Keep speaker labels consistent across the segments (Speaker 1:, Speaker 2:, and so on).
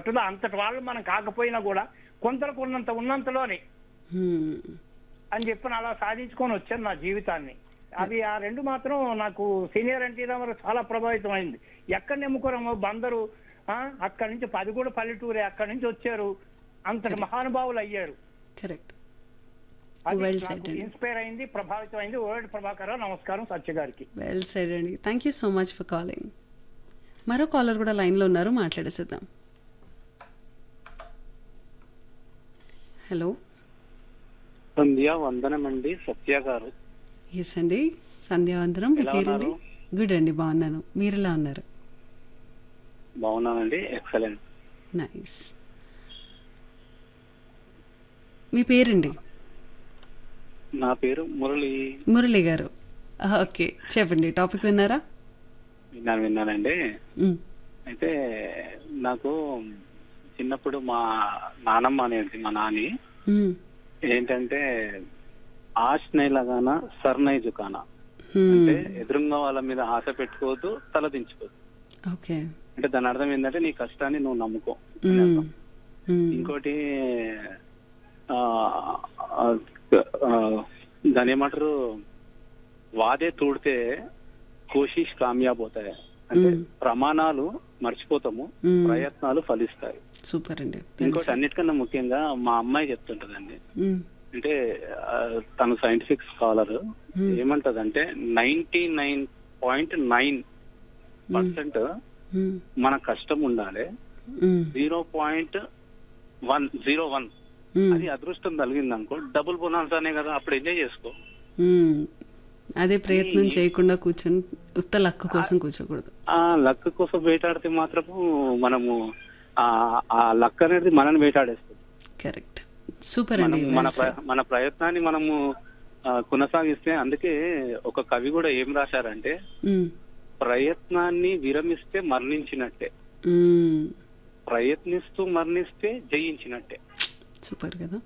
Speaker 1: పట్టుదల అంతటి వాళ్ళు మనం కాకపోయినా కూడా కొందరికి ఉన్నంత ఉన్నంతలోనే
Speaker 2: హ్మ్.
Speaker 1: అని చెప్పి అలా సాధించుకొని వచ్చాను నా జీవితాన్ని అది ఆ రెండు మాత్రం నాకు సీనియర్ ఎన్టీ రామారావు చాలా ప్రభావితం అయింది ఎక్కడ నమ్ముకోరమ్మో బందరు ఆ, అక్కడి నుంచి పది కూడా పల్లెటూరే అక్కడి నుంచి వచ్చారు అంతటి మహానుభావులు అయ్యారు
Speaker 2: కరెక్ట్
Speaker 1: అది
Speaker 2: Well
Speaker 1: నాకు
Speaker 2: said అండి.
Speaker 1: ఇన్స్పైర్ అయింది ప్రభావితం అయింది ఓల్డ్ ప్రభాకర్ నమస్కారం సత్య గారికి
Speaker 2: వెల్ సైడ్ అండి thank you so much for calling మరో కాలర్ కూడా లైన్లో ఉన్నారు మాట్లాడేసేద్దాం హలో
Speaker 3: సంధ్య వందనం అండి సత్య గారు
Speaker 2: ఎస్ అండి సంధ్యావందనం మీ
Speaker 3: ఎలా
Speaker 2: పేరండి
Speaker 3: ఉన్నారు?
Speaker 2: గుడ్ అండి బాగున్నాను మీరు ఎలా ఉన్నారు
Speaker 3: బాగున్నానండి ఎక్సలెంట్
Speaker 2: నైస్ మీ పేరండి
Speaker 3: నా పేరు మురళి
Speaker 2: మురళి గారు ఓకే చెప్పండి టాపిక్ విన్నారా
Speaker 3: విన్నాను విన్నానండి
Speaker 2: మ్,
Speaker 3: అయితే నాకు చిన్నప్పుడు మా నానమ్మ అనేది మా నాని
Speaker 2: మ్,
Speaker 3: ఏంటంటే ఆశ నైలగాన సర్నై జుకానా
Speaker 2: మ్,
Speaker 3: అంటే ఎదురుగా వాళ్ళ మీద ఆశ పెట్టుకోవద్దు తల దించుకోవద్దు
Speaker 2: ఓకే
Speaker 3: అంటే దాని అర్థం ఏంటంటే నీ కష్టాన్ని నువ్వు నమ్ముకో అని
Speaker 2: మ్,
Speaker 3: అర్థం.
Speaker 2: మ్,
Speaker 3: ఇంకోటి ఆ, ఆ, ఆ, దాని ఏమంటారు వాదే తూడితే కోషిష్ కామయాబ్ అవుతాయి అంటే
Speaker 2: మ్మ్.
Speaker 3: ప్రమాణాలు మర్చిపోతాము
Speaker 2: మ్మ్.
Speaker 3: ప్రయత్నాలు ఫలిస్తాయి
Speaker 2: సూపర్ అండి
Speaker 3: ఇంకోటి అన్నిటికన్నా ముఖ్యంగా మా అమ్మాయి చెప్తుంటదండి
Speaker 2: మ్,
Speaker 3: అంటే ఆ, తను సైంటిఫిక్ స్కాలర్
Speaker 2: మ్మ్.
Speaker 3: ఏమంటదంటే ninety nine point nine percent
Speaker 2: మ్,
Speaker 3: మన కష్టం ఉండాలి
Speaker 2: మ్,
Speaker 3: zero point one zero one
Speaker 2: మ్,
Speaker 3: అది అదృష్టం కలిగింది అనుకో డబుల్ బోనస్ అనే కదా అప్పుడు ఎంజాయ్ చేసుకో
Speaker 2: మ్. అదే ప్రయత్నం చేయకుండా కూర్చొని ఉత్త లక్కు కోసం కూర్చోకూడదు
Speaker 3: ఆ లక్ కోసం వేటాడితే మాత్రము మనము ఆ ఆ లక్ అనేది మనని వేటాడేస్తుంది
Speaker 2: కరెక్ట్ సూపర్ అండి
Speaker 3: మనం మన
Speaker 2: well said.
Speaker 3: ప్ర- మన ప్రయత్నాన్ని మనము ఆ, కొనసాగిస్తే అందుకే ఒక కవి కూడా ఏం రాశారంటే
Speaker 2: మ్,
Speaker 3: ప్రయత్నాన్ని విరమిస్తే మరణించినట్టే
Speaker 2: మ్,
Speaker 3: ప్రయత్నిస్తూ మరణిస్తే జయించినట్టే
Speaker 2: సూపర్ కదా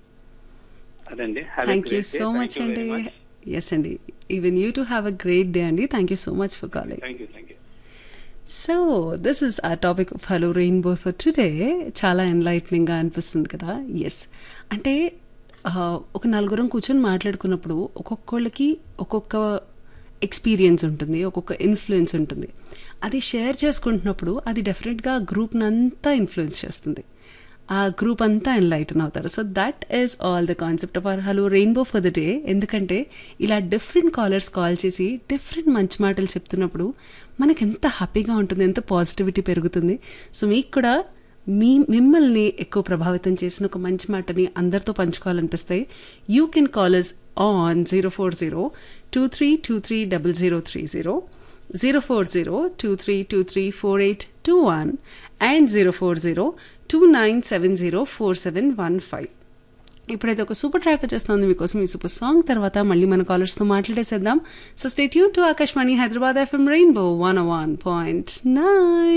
Speaker 3: అదండి
Speaker 2: థ్యాంక్ యూ సో మచ్ అండి ఎస్ అండి even you to have a great day అండి thank you so much for calling
Speaker 3: thank you thank you
Speaker 2: so this is a topic of hello rainbow for today చాలా ఎన్లైట్నింగ్గా అనిపిస్తుంది కదా yes అంటే ఆ, ఒక నలుగురం కూర్చొని మాట్లాడుకున్నప్పుడు ఒక్కొక్కళ్ళకి ఒక్కొక్క ఎక్స్పీరియన్స్ ఉంటుంది ఒక్కొక్క ఇన్ఫ్లుయెన్స్ ఉంటుంది అది షేర్ చేసుకుంటున్నప్పుడు అది డెఫినెట్గా గ్రూప్ని అంతా ఇన్ఫ్లుయెన్స్ చేస్తుంది ఆ గ్రూప్ అంతా ఎన్లైటన్ అవుతారు so that is all the concept of our hello rainbow for the day ఎందుకంటే ఇలా డిఫరెంట్ కాలర్స్ కాల్ చేసి డిఫరెంట్ మంచి మాటలు చెప్తున్నప్పుడు మనకు ఎంత హ్యాపీగా ఉంటుంది ఎంత పాజిటివిటీ పెరుగుతుంది సో మీకు కూడా మీ మిమ్మల్ని ఎక్కువ ప్రభావితం చేసిన ఒక మంచి మాటని అందరితో పంచుకోవాలనిపిస్తే you can callers on zero four zero two three two three double zero three zero zero four zero two three two three four eight two one and zero four zero two nine seven zero four seven one five ఇప్పుడైతే ఒక super track వచ్చేస్తుంది మీకోసం ఈ super song తర్వాత మళ్ళీ మన కాలర్స్తో మాట్లాడేసేద్దాం సో స్టేట్ యూ to Akashvani Hyderabad FM rainbow one one point nine